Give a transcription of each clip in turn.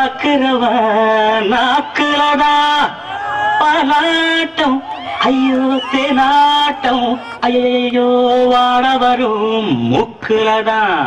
பாக்குறவ நாக்குலதா பாலாட்டம் ஐயோ தேனாட்டம் ஐயோ வாட வரும் முக்குலதான்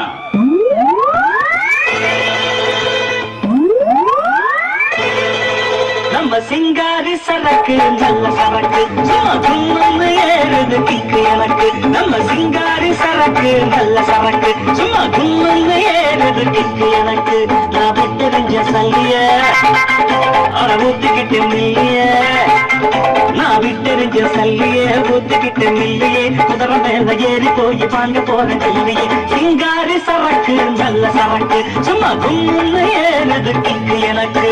நம்ம சிங்காரி சரக்கு நல்ல சரக்கு சும்மா கும்முன்னு ஏறுது கிக்கு எனக்கு நம்ம சிங்காரி சரக்கு நல்ல சரக்கு சும்மா கும்முன்னு ஏறுது கிக்கு எனக்கு நான் விட்டெறிஞ்ச சல்லிய அட ஊத்திக்கிட்டு மில்லிய நான் விட்டெறிஞ்ச சல்லிய ஊத்திக்கிட்டு மில்லியே குதிரை மேல ஏறி போய் வாங்க போறேன் இல்லையே சிங்காரி சரக்கு நல்ல சரக்கு சும்மா கும்முன்னு ஏறுது கிக்கு எனக்கு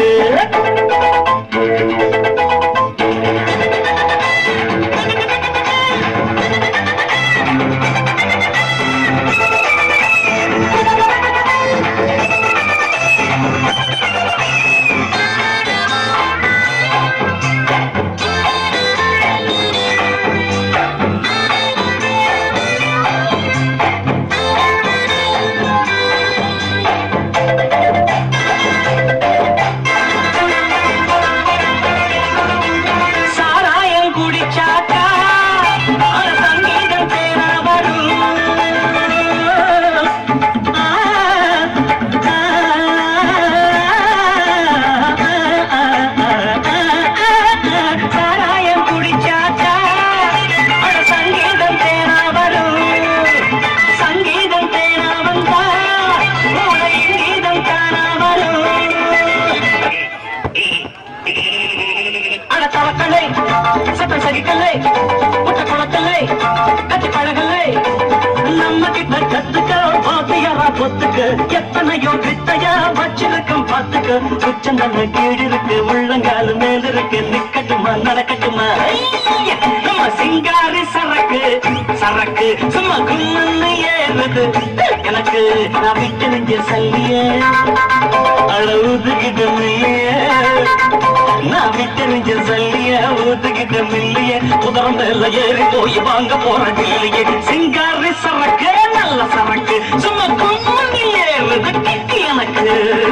சாராயம் குடிச்சாக்கா அட சங்கீதம் தேனா வரும் ஆ, ஆ, சாராயம் குடிச்சாக்கா அட சங்கீதம் தேனா வரும் சங்கீதம் தேனா வந்தா மூளை கீதம் தானா வரும் அட தவக்கலை சட்ட சகிக்கலை முட்டை குளக்கலை கட்டி பழகலை நம்ம கிட்ட கத்துக்க பாத்தியாரா பொத்துக்க எத்தனையோ வித்தையா வச்சிருக்கும் பார்த்துக்க உச்சந்தல கீழ் இருக்கு உள்ளங்கால் மேல் இருக்கு நிக்கட்டுமா நடக்கட்டுமா ஐய! நம்ம சிங்காரி சரக்கு சரக்கு சும்மா கும்மன்னு ஏறுது எனக்கு நான் விட்டு நெஞ்ச சல்லிய அளவுதுகிட்ட இல்லையே நான் விட்டெறிஞ்ச சல்லிய ஊத்துக்கிட்ட மில்லிய குதிரை மேல ஏறி போய் வாங்க போறது இல்லையே சிங்காரி சரக்கு நல்ல சரக்கு சும்மா கும்மி ஏறுது கிக்கு எனக்கு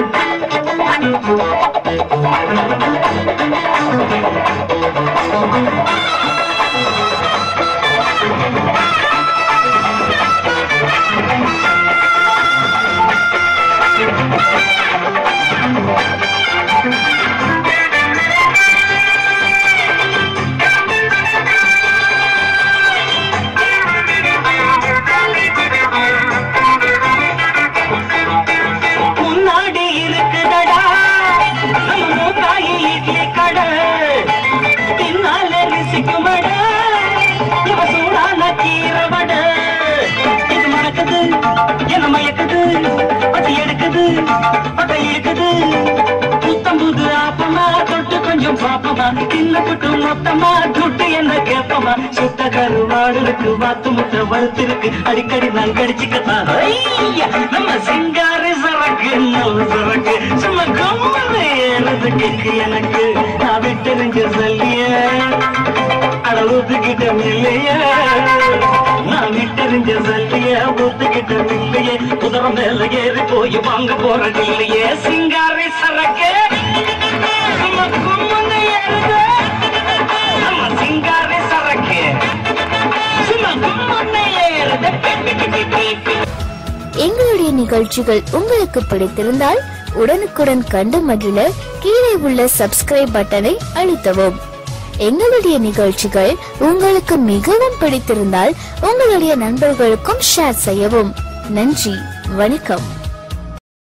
முன்னாடி இருக்குதடா நம்ம மூக்காயி இட்லி கடை பின்னால ரிசிக்குமடா இவ சூடான கீரவட இது மணக்குது என்ன மயக்குது பட்டி எடுக்குது பட்டை இருக்குது புத்தம் புது ஆப்பமா தொட்டு கொஞ்சம் பாப்பமா தின்னப்பட்டு மொத்தமா துட்டு என்ன கேப்பமா சுத்த கருவாடு இருக்கு வாத்து முட்டை வறுத்து இருக்கு அடிக்கடி நான் கடிச்சுக்கத்தான் ஐயா, நம்ம சிங்காரி சரக்கு நல்ல சரக்கு சும்மா கம்மது ஏறது கேக்கு எனக்கு நான் விட்டெறிஞ்ச சொல்லிய அட ஊத்துக்கிட்ட இல்லையே நான் விட்டெறிஞ்ச சொல்லிய ஊத்துக்கிட்ட இல்லையே குதிரை மேல ஏறி போய் வாங்க போறது இல்லையே சிங்காரி சரக்கு சும்மா கும்மது ஏறுது நம்ம சிங்காரி சரக்கு சும்மா கும்மது ஏறுது எங்களுடைய நிகழ்ச்சிகள் உங்களுக்கு பிடித்திருந்தால் உடனுக்குடன் கண்டு மகிழ கீழே உள்ள சப்ஸ்கிரைப் பட்டனை அழுத்தவும் எங்களுடைய நிகழ்ச்சிகள் உங்களுக்கு மிகவும் பிடித்திருந்தால் உங்களுடைய நண்பர்களுக்கும் ஷேர் செய்யவும் நன்றி வணக்கம்